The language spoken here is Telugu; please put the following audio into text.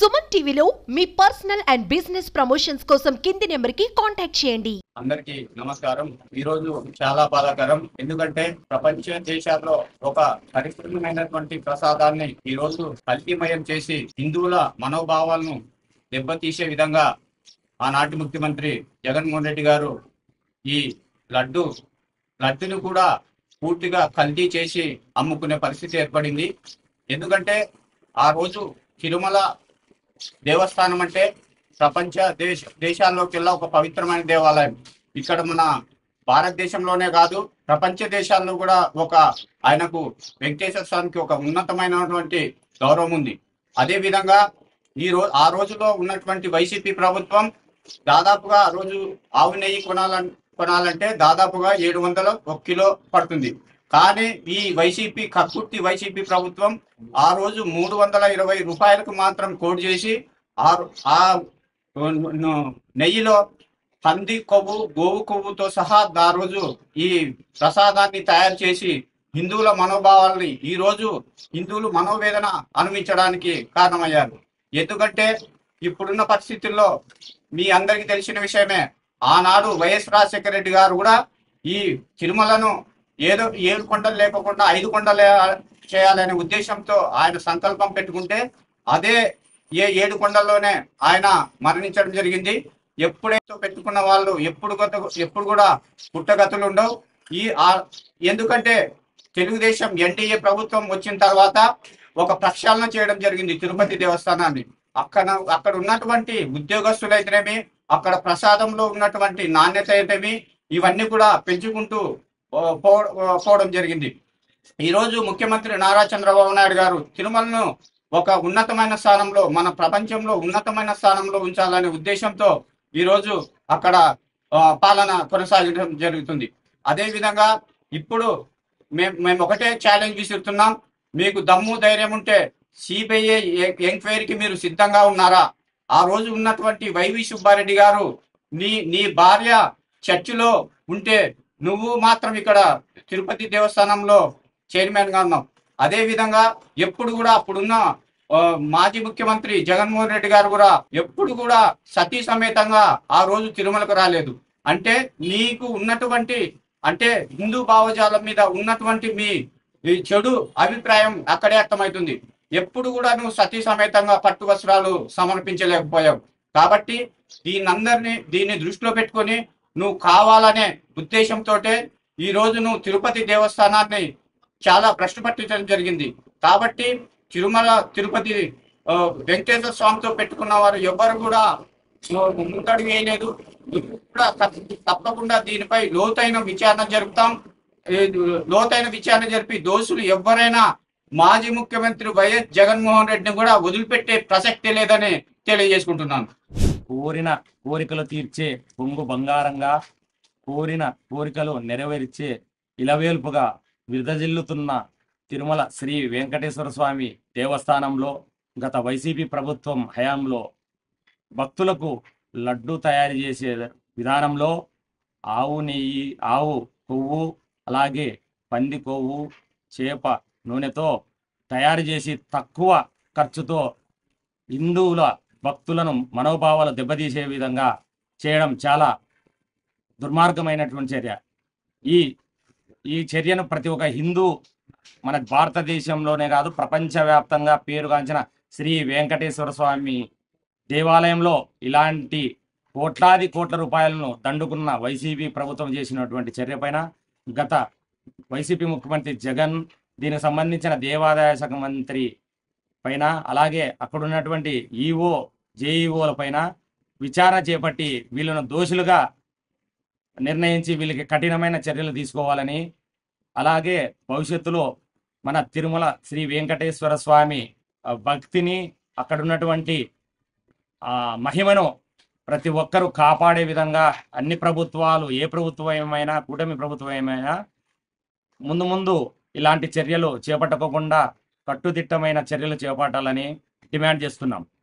సుమన్ టీవీలో మీ పర్సనల్ అండ్ బిజినెస్ ప్రమోషన్స్ కోసం కింది నెంబర్కి కాంటాక్ట్ చేయండి అందరికీ నమస్కారం ఈ రోజు చాలా బాధాకరం ఎందుకంటే ప్రపంచ దేశాల్లో ఒక పరిపూర్ణమైనటువంటి ప్రసాదాన్ని ఈ రోజు కల్తీమయం చేసి హిందువుల మనోభావాలను దెబ్బతీసే విధంగా ఆనాటి ముఖ్యమంత్రి జగన్మోహన్ రెడ్డి గారు ఈ లడ్డు లడ్డును కూడా పూర్తిగా కల్తీ చేసి అమ్ముకునే పరిస్థితి ఏర్పడింది ఎందుకంటే ఆ రోజు తిరుమల దేవస్థానం అంటే ప్రపంచ దేశ దేశాల్లోకెల్లా ఒక పవిత్రమైన దేవాలయం ఇక్కడ మన భారతదేశంలోనే కాదు ప్రపంచ దేశాల్లో కూడా ఒక ఆయనకు వెంకటేశ్వర స్వామికి ఒక ఉన్నతమైనటువంటి గౌరవం ఉంది అదే విధంగా ఈ రో ఆ రోజులో ఉన్నటువంటి వైసీపీ ప్రభుత్వం దాదాపుగా ఆ రోజు ఆవు నెయ్యి కొనాలని కొనాలంటే దాదాపుగా ఏడు వందల ఒక కిలో పడుతుంది కానీ ఈ వైసీపీ కక్కుర్తి వైసీపీ ప్రభుత్వం ఆ రోజు మూడు వందల ఇరవై రూపాయలకు మాత్రం కోడ్ చేసి ఆ ఆ నెయ్యిలో పంది కొవ్వు గోవు కొవ్వుతో సహా ఆ రోజు ఈ ప్రసాదాన్ని తయారు చేసి హిందువుల మనోభావాల్ని ఈ రోజు హిందువులు మనోవేదన అనుభవించడానికి కారణమయ్యారు ఎందుకంటే ఇప్పుడున్న పరిస్థితుల్లో మీ అందరికీ తెలిసిన విషయమే ఆనాడు వైఎస్ రాజశేఖర రెడ్డి గారు కూడా ఈ తిరుమలను ఏదో ఏడు కొండలు లేకుండా ఐదు కొండలు చేయాలనే ఉద్దేశంతో ఆయన సంకల్పం పెట్టుకుంటే అదే ఏ ఏడు కొండల్లోనే ఆయన మరణించడం జరిగింది ఎప్పుడైతే పెట్టుకున్న వాళ్ళు ఎప్పుడు కొత్త- ఎప్పుడు కూడా పుట్టగతులు ఉండవు ఈ ఆ- ఎందుకంటే తెలుగుదేశం ఎన్డీఏ ప్రభుత్వం వచ్చిన తర్వాత ఒక ప్రక్షాళన చేయడం జరిగింది తిరుపతి దేవస్థానాన్ని అక్కడ అక్కడ ఉన్నటువంటి ఉద్యోగస్తులైతేనేమి అక్కడ ప్రసాదంలో ఉన్నటువంటి నాణ్యత అయితేమి ఇవన్నీ కూడా పెంచుకుంటూ ఓ, పో- ఓ, పోవడం జరిగింది ఈ రోజు ముఖ్యమంత్రి నారా చంద్రబాబు నాయుడు గారు తిరుమలను ఒక ఉన్నతమైన స్థానంలో మన ప్రపంచంలో ఉన్నతమైన స్థానంలో ఉంచాలనే ఉద్దేశంతో ఈ రోజు అక్కడ ఆ, పాలన కొనసాగడం జరుగుతుంది అదే విధంగా ఇప్పుడు మేము మేము ఒకటే ఛాలెంజ్ విసురుతున్నాం మీకు దమ్ము ధైర్యం ఉంటే సిబిఐ ఎంక్వైరీకి మీరు సిద్ధంగా ఉన్నారా ఆ రోజు ఉన్నటువంటి వైవి సుబ్బారెడ్డి గారు నీ నీ భార్య చర్చిలో ఉంటే నువ్వు మాత్రం ఇక్కడ తిరుపతి దేవస్థానంలో చైర్మన్ గా ఉన్నావు అదే విధంగా ఎప్పుడు కూడా అప్పుడున్న ఆ, మాజీ ముఖ్యమంత్రి జగన్మోహన్ రెడ్డి గారు కూడా ఎప్పుడు కూడా సతీ సమేతంగా ఆ రోజు తిరుమలకు రాలేదు అంటే నీకు ఉన్నటువంటి అంటే హిందూ భావజాలం మీద ఉన్నటువంటి మీ ఈ చెడు అభిప్రాయం అక్కడే అర్థమవుతుంది ఎప్పుడు కూడా నువ్వు సతీ సమేతంగా పట్టు వస్త్రాలు సమర్పించలేకపోయావు కాబట్టి దీనందరినీ దీన్ని దృష్టిలో పెట్టుకొని నువ్వు కావాలనే ఉద్దేశంతో ఈ రోజు నువ్వు తిరుపతి దేవస్థానాన్ని చాలా భ్రష్టు పట్టించడం జరిగింది కాబట్టి తిరుమల తిరుపతి ఆ, వెంకటేశ్వర స్వామితో పెట్టుకున్న వారు ఎవ్వరు కూడా ఆ, ముందడుగు వేయలేదు ఇప్పుడు కూడా తప్ప- తప్పకుండా దీనిపై లోతైన విచారణ జరుపుతాం ఈ లోతైన విచారణ జరిపి దోషులు ఎవరైనా మాజీ ముఖ్యమంత్రి వైఎస్ జగన్మోహన్ రెడ్డిని కూడా వదిలిపెట్టే ప్రసక్తే లేదని తెలియజేసుకుంటున్నాను కోరిన కోరికలు తీర్చే పొంగు బంగారంగా కోరిన కోరికలు నెరవేర్చే ఇలవేల్పుగా విరదజిల్లుతున్న తిరుమల శ్రీ వెంకటేశ్వర స్వామి దేవస్థానంలో గత వైసీపీ ప్రభుత్వం హయాంలో భక్తులకు లడ్డు తయారు చేసే విధానంలో ఆవు నెయ్యి ఆవు కొవ్వు అలాగే పంది కొవ్వు చేప నూనెతో తయారు చేసి తక్కువ ఖర్చుతో హిందువుల భక్తులను మనోభావాలు దెబ్బతీసే విధంగా చేయడం చాలా దుర్మార్గమైనటువంటి చర్య ఈ ఈ చర్యను ప్రతి ఒక్క హిందూ మన భారతదేశంలోనే కాదు ప్రపంచవ్యాప్తంగా పేరుగాంచిన శ్రీ వెంకటేశ్వర స్వామి దేవాలయంలో ఇలాంటి కోట్లాది కోట్ల రూపాయలను దండుకున్న వైసీపీ ప్రభుత్వం చేసినటువంటి చర్య పైన గత వైసీపీ ముఖ్యమంత్రి జగన్ దీనికి సంబంధించిన దేవాదాయ శాఖ మంత్రి పైన అలాగే అక్కడ ఉన్నటువంటి ఈఓ జేఈఓల పైన విచారణ చేపట్టి వీళ్ళను దోషులుగా నిర్ణయించి వీళ్ళకి కఠినమైన చర్యలు తీసుకోవాలని అలాగే భవిష్యత్తులో మన తిరుమల శ్రీ వెంకటేశ్వర స్వామి ఆ, భక్తిని అక్కడ ఉన్నటువంటి ఆ మహిమను ప్రతి ఒక్కరూ కాపాడే విధంగా అన్ని ప్రభుత్వాలు ఏ ప్రభుత్వం ఏమైనా కూటమి ప్రభుత్వం ఏమైనా ముందు ముందు ఇలాంటి చర్యలు చేపట్టకుండా కట్టుదిట్టమైన చర్యలు చేపట్టాలని డిమాండ్ చేస్తున్నాం